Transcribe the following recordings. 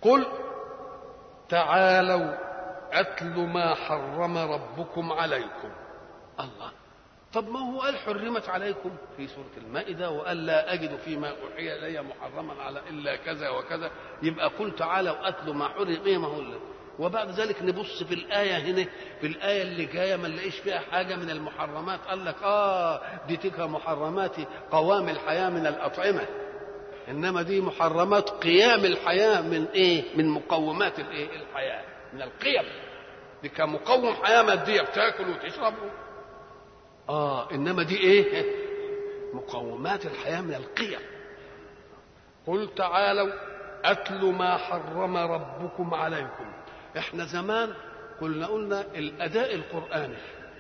قل تعالوا أتل ما حرم ربكم عليكم الله طب ما هو قال حرمت عليكم في سورة المائدة وقال لا أجد فيما أوحي إلي محرما على إلا كذا وكذا يبقى قل تعالوا أتلوا ما حرم إيه ما هو اللي. وبعد ذلك نبص في الآية هنا في الآية اللي جاية ما نلاقيش فيها حاجة من المحرمات قال لك آه دي تلك محرمات قوام الحياة من الأطعمة إنما دي محرمات قيام الحياة من إيه؟ من مقومات الإيه؟ الحياة من القيم دي كمقوم حياة مادية بتاكل وتشرب آه إنما دي إيه؟ مقومات الحياة من القيم قل تعالوا أتل ما حرم ربكم عليكم احنا زمان قلنا قلنا الاداء القراني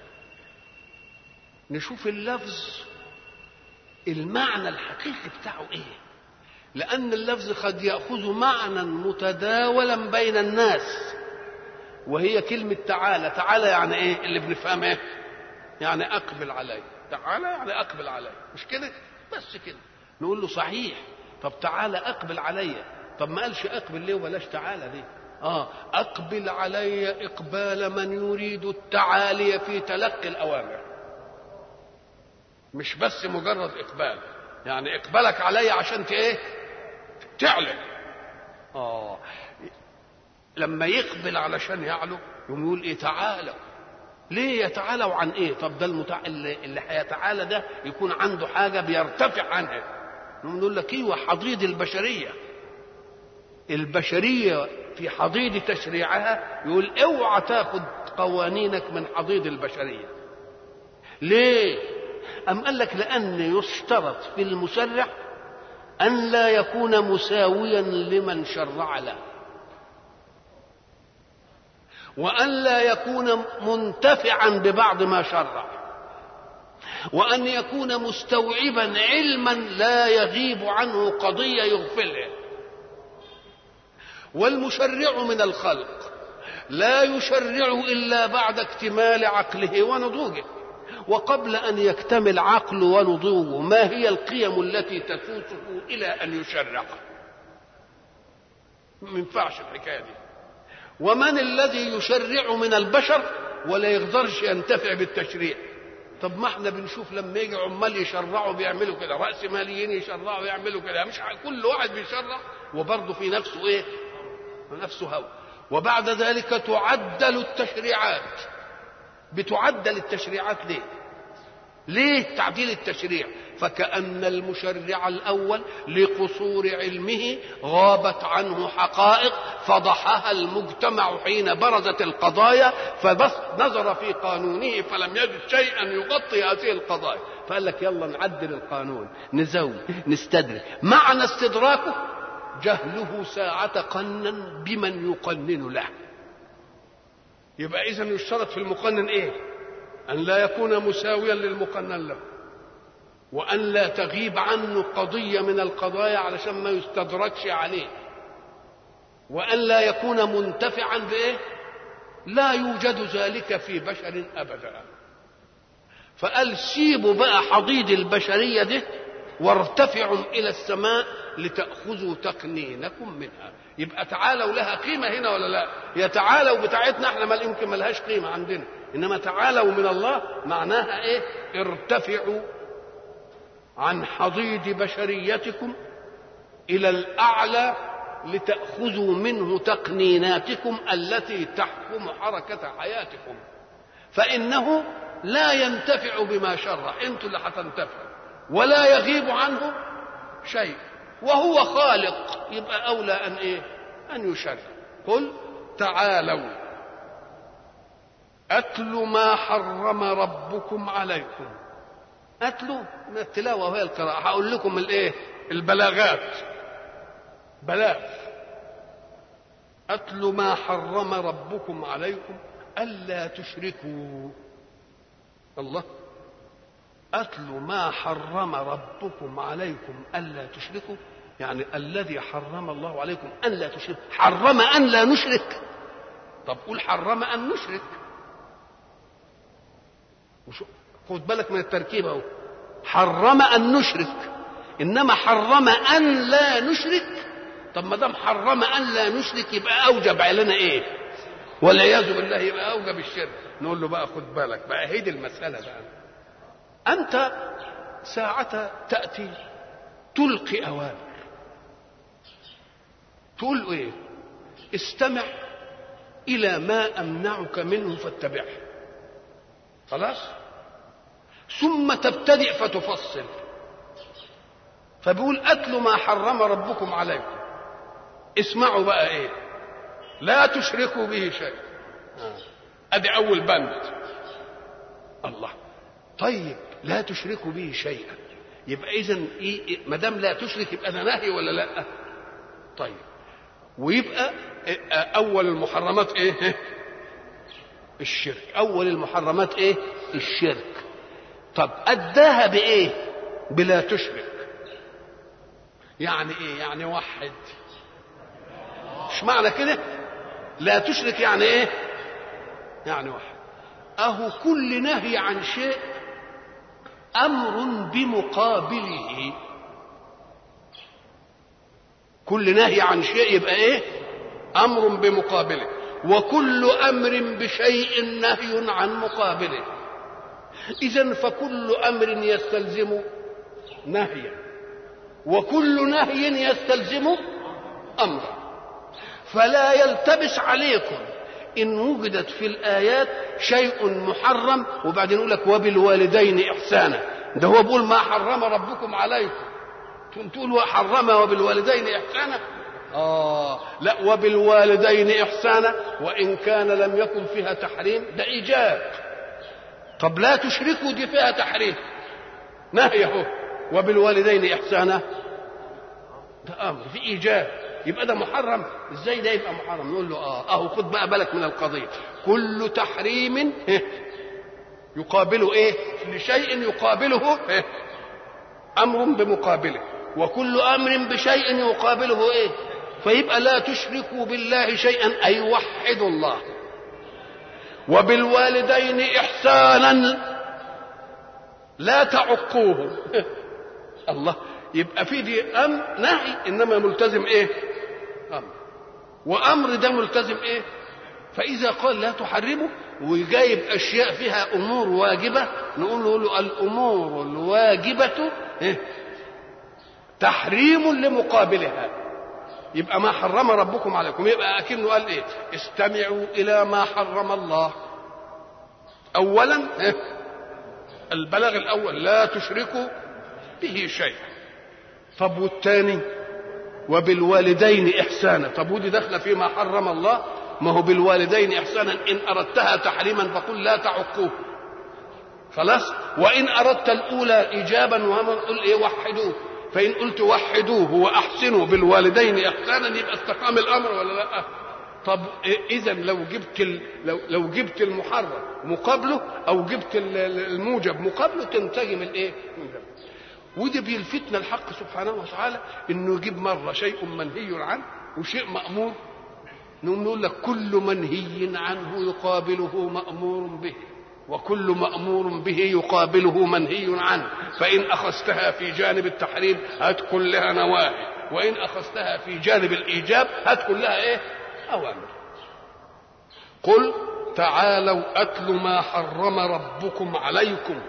نشوف اللفظ المعنى الحقيقي بتاعه ايه لان اللفظ قد ياخذ معنى متداولا بين الناس وهي كلمه تعالى تعالى يعني ايه اللي بنفهمه ايه يعني اقبل علي تعالى يعني اقبل علي مش كده بس كده نقول له صحيح طب تعالى اقبل علي طب ما قالش اقبل ليه وبلاش تعالى دي آه أقبل علي إقبال من يريد التعالي في تلقي الأوامر مش بس مجرد إقبال يعني إقبالك علي عشان إيه تعلن آه لما يقبل علشان يعلو يقوم يقول إيه تعالوا ليه يتعالوا عن إيه طب ده المتع... اللي, اللي هيتعالى ده يكون عنده حاجة بيرتفع عنها نقول لك ايوه حضيض البشريه البشريه في حضيض تشريعها يقول اوعى تاخد قوانينك من حضيض البشريه ليه ام قال لك لان يشترط في المشرع ان لا يكون مساويا لمن شرع له وان لا يكون منتفعا ببعض ما شرع وان يكون مستوعبا علما لا يغيب عنه قضيه يغفلها والمشرع من الخلق لا يشرع الا بعد اكتمال عقله ونضوجه وقبل ان يكتمل عقله ونضوجه ما هي القيم التي تسوسه الى ان يشرع ما ينفعش الحكايه دي ومن الذي يشرع من البشر ولا يقدرش ينتفع بالتشريع طب ما احنا بنشوف لما يجي عمال يشرعوا بيعملوا كده راس ماليين يشرعوا يعملوا كده مش كل واحد بيشرع وبرضه في نفسه ايه نفسه هوى وبعد ذلك تعدل التشريعات بتعدل التشريعات ليه ليه تعديل التشريع فكأن المشرع الأول لقصور علمه غابت عنه حقائق فضحها المجتمع حين برزت القضايا فبس نظر في قانونه فلم يجد شيئا يغطي هذه القضايا فقال لك يلا نعدل القانون نزود نستدرك معنى استدراكه جهله ساعة قنا بمن يقنن له يبقى إذا يشترط في المقنن إيه أن لا يكون مساويا للمقنن له وأن لا تغيب عنه قضية من القضايا علشان ما يستدركش عليه وأن لا يكون منتفعا بإيه لا يوجد ذلك في بشر أبدا فقال سيبوا بقى حضيض البشرية دي وارتفعوا إلى السماء لتأخذوا تقنينكم منها يبقى تعالوا لها قيمة هنا ولا لا يا تعالوا بتاعتنا احنا ما يمكن ما لهاش قيمة عندنا إنما تعالوا من الله معناها إيه ارتفعوا عن حضيض بشريتكم إلى الأعلى لتأخذوا منه تقنيناتكم التي تحكم حركة حياتكم فإنه لا ينتفع بما شرع انتوا اللي هتنتفعوا ولا يغيب عنه شيء وهو خالق يبقى اولى ان ايه ان يشرع قل تعالوا اتل ما حرم ربكم عليكم اتلوا من التلاوه وهي القراءه هقول لكم الايه البلاغات بلاغ اتل ما حرم ربكم عليكم الا تشركوا الله أتل ما حرم ربكم عليكم ألا تشركوا يعني الذي حرم الله عليكم أن لا تشركوا حرم أن لا نشرك طب قول حرم أن نشرك وشو خد بالك من التركيب اهو حرم أن نشرك إنما حرم أن لا نشرك طب ما دام حرم ان لا نشرك يبقى اوجب علينا ايه والعياذ بالله يبقى اوجب الشرك نقول له بقى خد بالك بقى هي دي المساله بقى انت ساعة تأتي تلقي أوامر تقول ايه استمع إلى ما أمنعك منه فاتبعه خلاص ثم تبتدئ فتفصل فبيقول أتل ما حرم ربكم عليكم اسمعوا بقى ايه لا تشركوا به شيء ادي اول بند الله طيب لا تشركوا به شيئا يبقى اذا ايه ما دام لا تشرك يبقى ده نهي ولا لا طيب ويبقى اول المحرمات ايه الشرك اول المحرمات ايه الشرك طب اداها بايه بلا تشرك يعني ايه يعني وحد مش معنى كده لا تشرك يعني ايه يعني واحد اهو كل نهي عن شيء امر بمقابله كل نهي عن شيء يبقى ايه امر بمقابله وكل امر بشيء نهي عن مقابله اذا فكل امر يستلزم نهيا وكل نهي يستلزم امرا فلا يلتبس عليكم ان وجدت في الايات شيء محرم وبعدين يقول لك وبالوالدين احسانا ده هو بيقول ما حرم ربكم عليكم تقول حرم وبالوالدين احسانا اه لا وبالوالدين احسانا وان كان لم يكن فيها تحريم ده ايجاب طب لا تشركوا دي فيها تحريم نهي اهو وبالوالدين احسانا ده امر في ايجاب يبقى ده محرم ازاي ده يبقى محرم نقول له اه اهو خد بقى بالك من القضيه كل تحريم يقابله ايه لشيء يقابله إيه؟ امر بمقابله وكل امر بشيء يقابله ايه فيبقى لا تشركوا بالله شيئا اي وحدوا الله وبالوالدين احسانا لا تعقوهم الله يبقى في دي امر نهي انما ملتزم ايه امر وامر ده ملتزم ايه فاذا قال لا تحرموا وجايب اشياء فيها امور واجبه نقول له الامور الواجبه إيه؟ تحريم لمقابلها يبقى ما حرم ربكم عليكم يبقى اكنه قال ايه استمعوا الى ما حرم الله اولا إيه؟ البلاغ الاول لا تشركوا به شيئا طب والثاني وبالوالدين احسانا طب ودي داخله فيما حرم الله ما هو بالوالدين احسانا ان اردتها تحريما فقل لا تعقوه خلاص وان اردت الاولى ايجابا وهم قل ايه وحدوه فان قلت وحدوه واحسنوا بالوالدين احسانا يبقى استقام الامر ولا لا طب اذا لو جبت ال... لو لو جبت المحرم مقابله او جبت الموجب مقابله تنتجم الايه وده بيلفتنا الحق سبحانه وتعالى انه يجيب مره شيء منهي عنه وشيء مامور نقوم نقول لك كل منهي عنه يقابله مامور به وكل مامور به يقابله منهي عنه فان اخذتها في جانب التحريم هات كلها نواهي وان اخذتها في جانب الايجاب هات كلها ايه اوامر قل تعالوا اتل ما حرم ربكم عليكم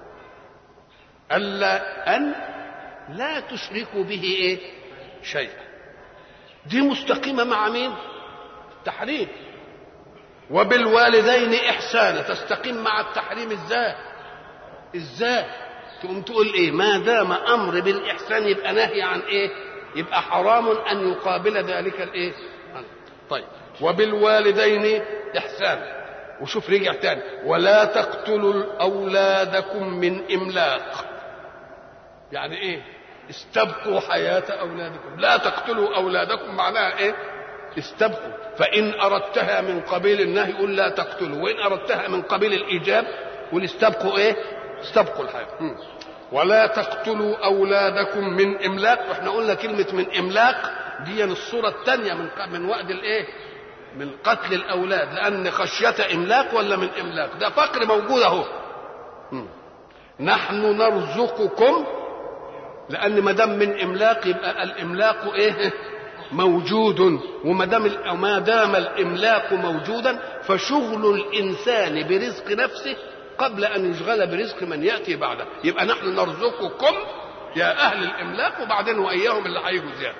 ألا أن لا تشركوا به إيه؟ شيئا. دي مستقيمة مع مين؟ التحريم. وبالوالدين إحسانا تستقيم مع التحريم إزاي؟ إزاي؟ تقوم تقول إيه؟ ما دام أمر بالإحسان يبقى نهي عن إيه؟ يبقى حرام أن يقابل ذلك الإيه؟ طيب وبالوالدين إحسانا وشوف رجع تاني ولا تقتلوا أولادكم من إملاق يعني ايه استبقوا حياة أولادكم لا تقتلوا أولادكم معناها ايه استبقوا فإن أردتها من قبيل النهي قل لا تقتلوا وإن أردتها من قبيل الإيجاب قل استبقوا ايه استبقوا الحياة ولا تقتلوا أولادكم من إملاق واحنا قلنا كلمة من إملاق دي الصورة الثانية من من وقت الايه من قتل الأولاد لأن خشية إملاق ولا من إملاق ده فقر موجود أهو نحن نرزقكم لان ما دام من املاق يبقى الاملاق ايه موجود وما دام وما دام الاملاك موجودا فشغل الانسان برزق نفسه قبل ان يشغل برزق من ياتي بعده يبقى نحن نرزقكم يا اهل الاملاك وبعدين واياهم اللي هيجوا زياده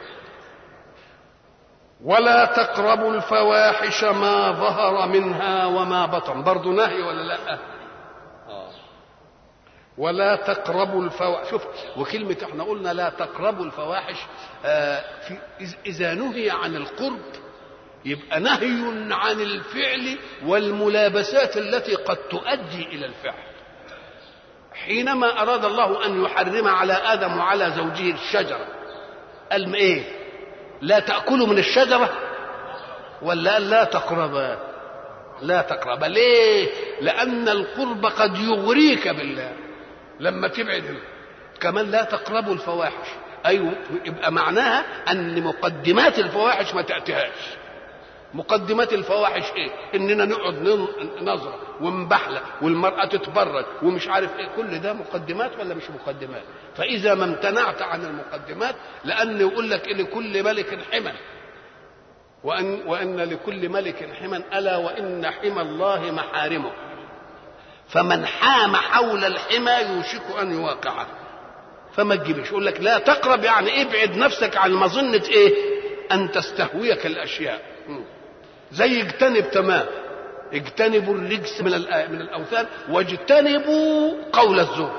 ولا تقربوا الفواحش ما ظهر منها وما بطن برضه نهي ولا لا آه. ولا تقربوا الفواحش شوف وكلمة احنا قلنا لا تقربوا الفواحش آه في إذا نهي عن القرب يبقى نهي عن الفعل والملابسات التي قد تؤدي إلى الفعل حينما أراد الله أن يحرم على آدم وعلى زوجه الشجرة قال إيه لا تأكلوا من الشجرة ولا لا تقربا لا تقربا ليه لأن القرب قد يغريك بالله لما تبعد كمان لا تقربوا الفواحش أيوة يبقى معناها أن مقدمات الفواحش ما تأتيهاش مقدمات الفواحش ايه اننا نقعد نظره ونبحلق والمراه تتبرج ومش عارف ايه كل ده مقدمات ولا مش مقدمات فاذا ما امتنعت عن المقدمات لان يقول لك لكل ملك حمى وان وان لكل ملك حمى الا وان حمى الله محارمه فمن حام حول الحمى يوشك ان يواقعه فما تجيبش يقول لك لا تقرب يعني ابعد نفسك عن مظنه ايه ان تستهويك الاشياء زي اجتنب تمام اجتنبوا الرجس من من الاوثان واجتنبوا قول الزور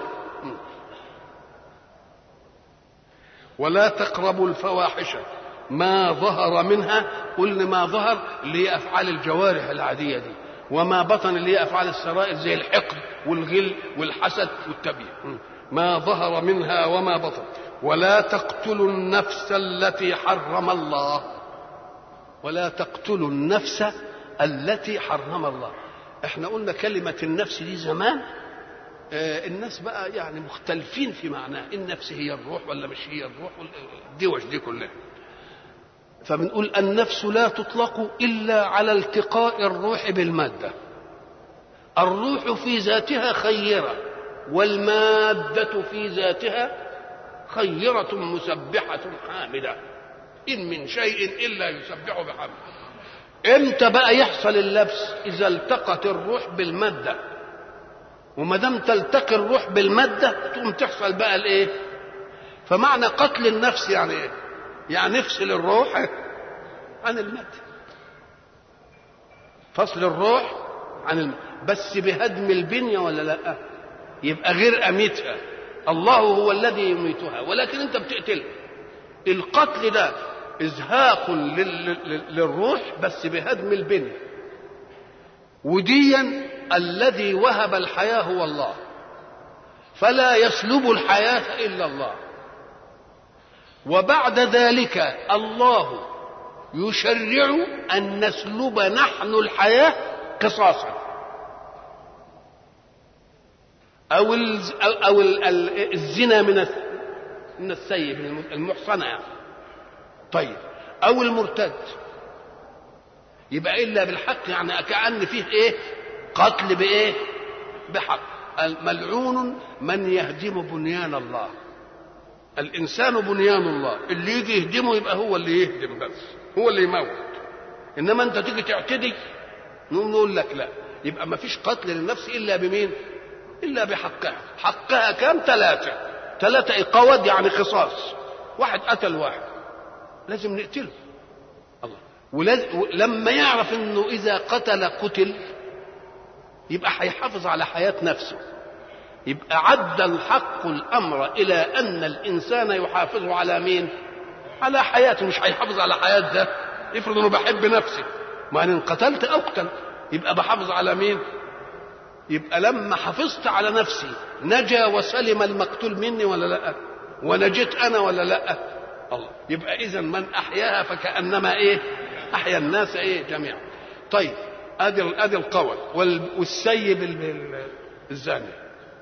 ولا تقربوا الفواحش ما ظهر منها قلنا ما ظهر اللي هي افعال الجوارح العاديه دي وما بطن اللي هي افعال السرائر زي الحقد والغل والحسد والتبيين ما ظهر منها وما بطن ولا تقتلوا النفس التي حرم الله ولا تقتلوا النفس التي حرم الله احنا قلنا كلمة النفس دي زمان آه الناس بقى يعني مختلفين في معناها النفس هي الروح ولا مش هي الروح الدوش دي كلها فبنقول النفس لا تطلق إلا على التقاء الروح بالمادة الروح في ذاتها خيرة والمادة في ذاتها خيرة مسبحة حامدة إن من شيء إلا يسبح بحمده امتى بقى يحصل اللبس اذا التقت الروح بالماده وما دام تلتقي الروح بالماده تقوم تحصل بقى الايه فمعنى قتل النفس يعني ايه يعني نفصل الروح عن الماده فصل الروح عن الماده بس بهدم البنيه ولا لا يبقى غير اميتها الله هو الذي يميتها ولكن انت بتقتلها القتل ده ازهاق للروح بس بهدم البنية وديا الذي وهب الحياة هو الله فلا يسلب الحياة إلا الله وبعد ذلك الله يشرع أن نسلب نحن الحياة قصاصا أو أو الزنا من من السيب المحصنة يعني طيب او المرتد يبقى الا بالحق يعني كان فيه ايه قتل بايه بحق ملعون من يهدم بنيان الله الانسان بنيان الله اللي يجي يهدمه يبقى هو اللي يهدم بس هو اللي يموت انما انت تيجي تعتدي نقوم نقول لك لا يبقى ما فيش قتل للنفس الا بمين الا بحقها حقها كام ثلاثه ثلاثه اقاوات يعني قصاص واحد قتل واحد لازم نقتله الله ولما يعرف انه اذا قتل قتل يبقى هيحافظ على حياه نفسه يبقى عد الحق الامر الى ان الانسان يحافظ على مين على حياته مش هيحافظ على حياه ده افرض انه بحب نفسي ما ان قتلت اقتل يبقى بحافظ على مين يبقى لما حافظت على نفسي نجا وسلم المقتول مني ولا لا ونجيت انا ولا لا الله يبقى اذا من احياها فكانما ايه احيا الناس ايه جميعا طيب ادي ادي القول والسيب الزاني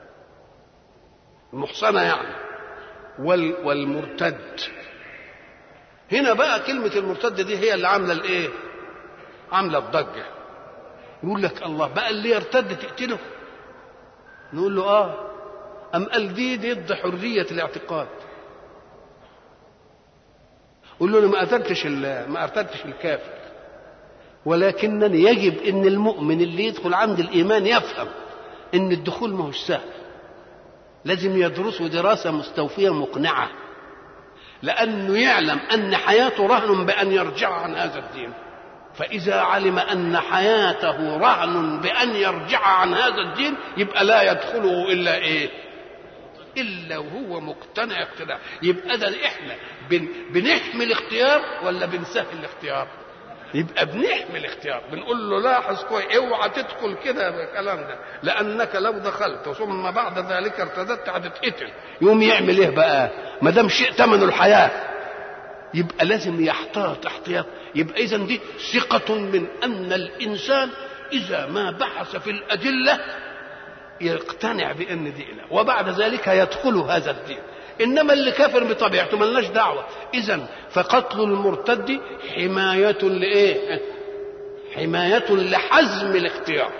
المحصنه يعني وال والمرتد هنا بقى كلمة المرتد دي هي اللي عاملة الإيه؟ عاملة الضجة. يقول لك الله بقى اللي يرتد تقتله؟ نقول له آه. أم قال دي ضد حرية الاعتقاد. قول له انا ما قتلتش ما قتلتش الكافر ولكنني يجب ان المؤمن اللي يدخل عند الايمان يفهم ان الدخول ما هوش سهل لازم يدرسه دراسه مستوفيه مقنعه لانه يعلم ان حياته رهن بان يرجع عن هذا الدين فاذا علم ان حياته رهن بان يرجع عن هذا الدين يبقى لا يدخله الا ايه الا وهو مقتنع اقتناع يبقى ده احنا بن بنحمي الاختيار ولا بنسهل الاختيار يبقى بنحمي الاختيار بنقول له لاحظ كويس اوعى تدخل كده بالكلام ده لانك لو دخلت ثم بعد ذلك ارتدت هتتقتل يقوم يعمل ايه بقى ما دام شيء ثمنه الحياه يبقى لازم يحتاط احتياط يبقى اذا دي ثقه من ان الانسان اذا ما بحث في الادله يقتنع بان دي اله وبعد ذلك يدخل هذا الدين انما اللي كافر بطبيعته ملناش دعوه اذا فقتل المرتد حمايه لايه حمايه لحزم الاختيار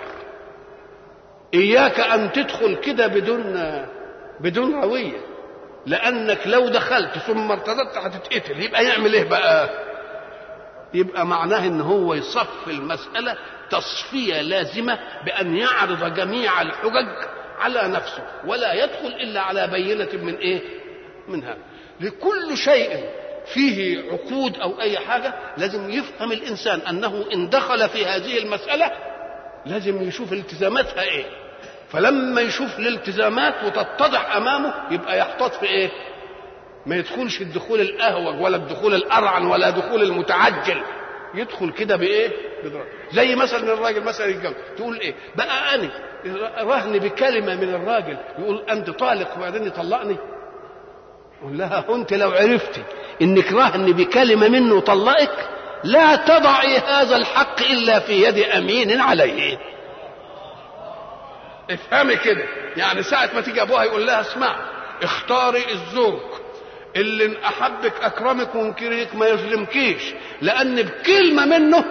اياك ان تدخل كده بدون بدون رويه لانك لو دخلت ثم ارتدت هتتقتل يبقى يعمل ايه بقى يبقى معناه ان هو يصف المساله تصفيه لازمه بان يعرض جميع الحجج على نفسه ولا يدخل الا على بينه من ايه من هذا لكل شيء فيه عقود او اي حاجه لازم يفهم الانسان انه ان دخل في هذه المساله لازم يشوف التزاماتها ايه فلما يشوف الالتزامات وتتضح امامه يبقى يحتاط في ايه ما يدخلش الدخول الاهوج ولا الدخول الارعن ولا دخول المتعجل يدخل كده بايه بدرجة. زي مثلا الراجل مثلا يتجوز تقول ايه بقى انا رهن بكلمه من الراجل يقول انت طالق وبعدين يطلقني قول لها انت لو عرفتي انك رهن بكلمه منه وطلقك لا تضعي هذا الحق الا في يد امين عليه افهمي كده يعني ساعة ما تيجي ابوها يقول لها اسمع اختاري الزوج اللي ان احبك اكرمك وانكرك ما يظلمكيش لان بكلمه منه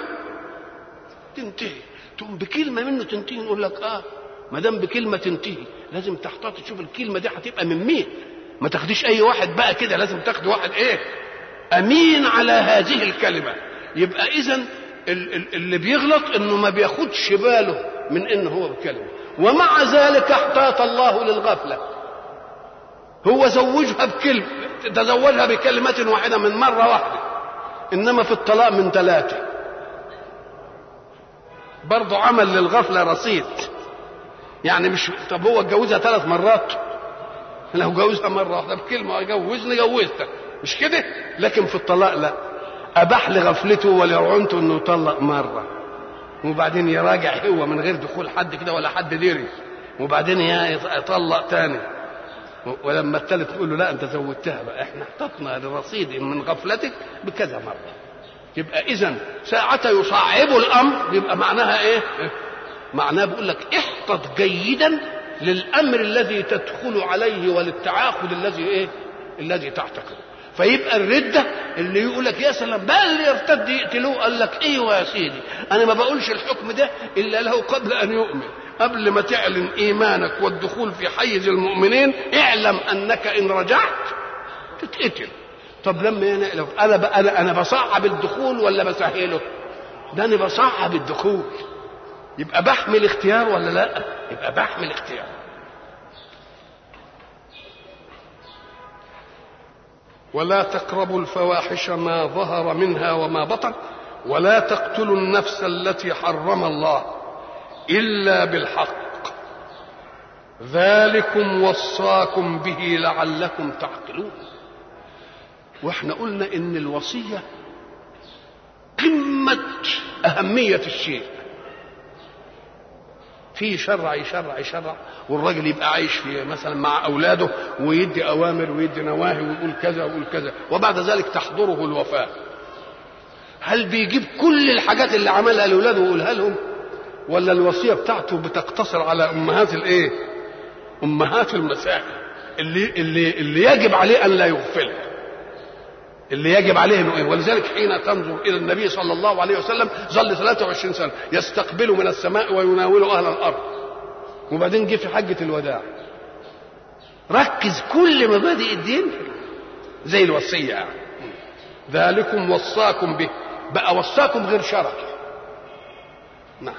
تنتهي تقوم بكلمه منه تنتهي نقول لك اه ما دام بكلمه تنتهي لازم تحتاط تشوف الكلمه دي هتبقى من مين ما تاخديش اي واحد بقى كده لازم تاخدي واحد ايه امين على هذه الكلمه يبقى اذا اللي بيغلط انه ما بياخدش باله من انه هو بكلمه ومع ذلك احتاط الله للغفله هو زوجها بكلمه تزوجها بكلمه واحده من مره واحده انما في الطلاق من ثلاثه برضه عمل للغفله رصيد يعني مش طب هو اتجوزها ثلاث مرات لو جوزها مره واحده بكلمه جوزني جوزتك مش كده لكن في الطلاق لا اباح لغفلته ولرعنته انه يطلق مره وبعدين يراجع هو من غير دخول حد كده ولا حد ديري وبعدين يطلق تاني ولما الثالث تقول له لا انت زودتها بقى احنا احتطنا لرصيد من غفلتك بكذا مره يبقى اذا ساعة يصعب الامر يبقى معناها ايه؟ معناه بيقول لك احتط جيدا للامر الذي تدخل عليه وللتعاقد الذي ايه؟ الذي تعتقده فيبقى الردة اللي يقول لك يا سلام بقى اللي يرتد يقتلوه قال لك ايوه يا سيدي انا ما بقولش الحكم ده الا له قبل ان يؤمن قبل ما تعلن ايمانك والدخول في حيز المؤمنين اعلم انك ان رجعت تتقتل طب لما انا انا بقى انا انا بصعب الدخول ولا بسهله؟ ده انا بصعب الدخول يبقى بحمل اختيار ولا لا؟ يبقى بحمل اختيار ولا تقربوا الفواحش ما ظهر منها وما بطن ولا تقتلوا النفس التي حرم الله الا بالحق ذلكم وصاكم به لعلكم تعقلون واحنا قلنا ان الوصيه قمه اهميه الشيء في شرع يشرع يشرع والراجل يبقى عايش في مثلا مع اولاده ويدي اوامر ويدي نواهي ويقول كذا ويقول كذا وبعد ذلك تحضره الوفاه هل بيجيب كل الحاجات اللي عملها لاولاده ويقولها لهم ولا الوصيه بتاعته بتقتصر على امهات الايه امهات المسائل اللي اللي اللي يجب عليه ان لا يغفلها اللي يجب عليه انه ايه ولذلك حين تنظر الى النبي صلى الله عليه وسلم ظل 23 سنه يستقبل من السماء ويناول اهل الارض وبعدين جه في حجه الوداع ركز كل مبادئ الدين زي الوصيه يعني ذلكم وصاكم به بقى وصاكم غير شرعي نعم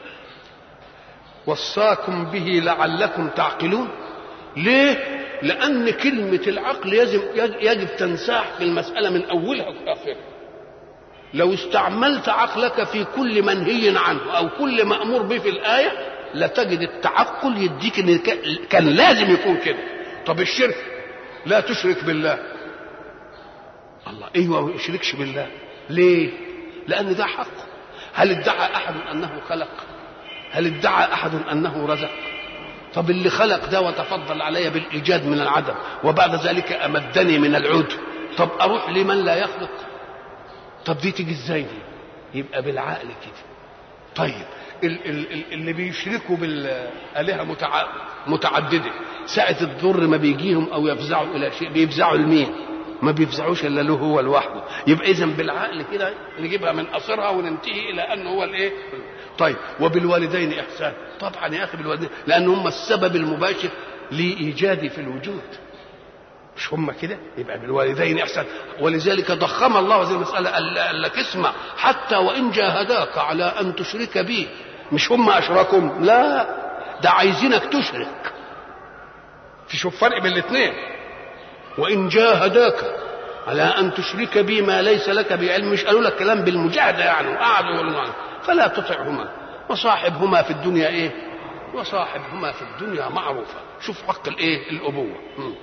وصاكم به لعلكم تعقلون ليه لان كلمه العقل يجب, يجب تنساح في المساله من اولها واخرها لو استعملت عقلك في كل منهي عنه او كل مامور به في الايه لتجد التعقل يديك ان كان لازم يكون كده طب الشرك لا تشرك بالله الله ايوه ما يشركش بالله ليه لان ده حق هل ادعى احد انه خلق هل ادعى احد انه رزق طب اللي خلق ده وتفضل علي بالايجاد من العدم وبعد ذلك امدني من العود طب اروح لمن لا يخلق طب دي تيجي ازاي دي يبقى بالعقل كده طيب ال- ال- ال- اللي بيشركوا بالآلهة متع... متعددة ساعة الضر ما بيجيهم أو يفزعوا إلى شيء بيفزعوا لمين؟ ما بيفزعوش إلا له هو لوحده يبقى إذا بالعقل كده نجيبها من قصرها وننتهي إلى أنه هو الإيه؟ طيب وبالوالدين إحسان طبعا يا أخي بالوالدين لأن هم السبب المباشر لإيجادي في الوجود مش هم كده يبقى بالوالدين احسان ولذلك ضخم الله هذه المساله قال لك اسمع حتى وان جاهداك على ان تشرك بي مش هم اشركهم لا ده عايزينك تشرك في شوف فرق بين الاثنين وان جاهداك على ان تشرك بي ما ليس لك بعلم مش قالوا لك كلام بالمجاهده يعني وقعدوا يقولوا عنه فلا تطعهما وصاحبهما في الدنيا ايه وصاحبهما في الدنيا معروفه شوف حق الايه الابوه م.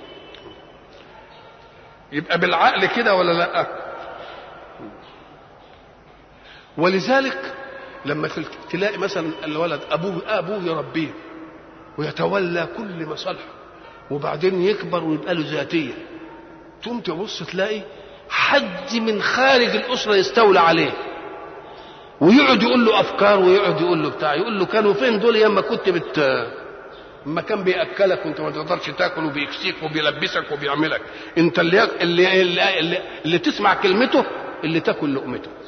يبقى بالعقل كده ولا لا ولذلك لما في تلاقي مثلا الولد ابوه ابوه يربيه ويتولى كل مصالحه وبعدين يكبر ويبقى له ذاتيه تقوم تبص تلاقي حد من خارج الاسره يستولى عليه ويقعد يقول له افكار ويقعد يقول له بتاع يقول له كانوا فين دول ياما كنت بت ما كان بياكلك وانت ما تقدرش تاكل وبيكسيك وبيلبسك وبيعملك انت اللي اللي اللي, اللي, اللي تسمع كلمته اللي تاكل لقمته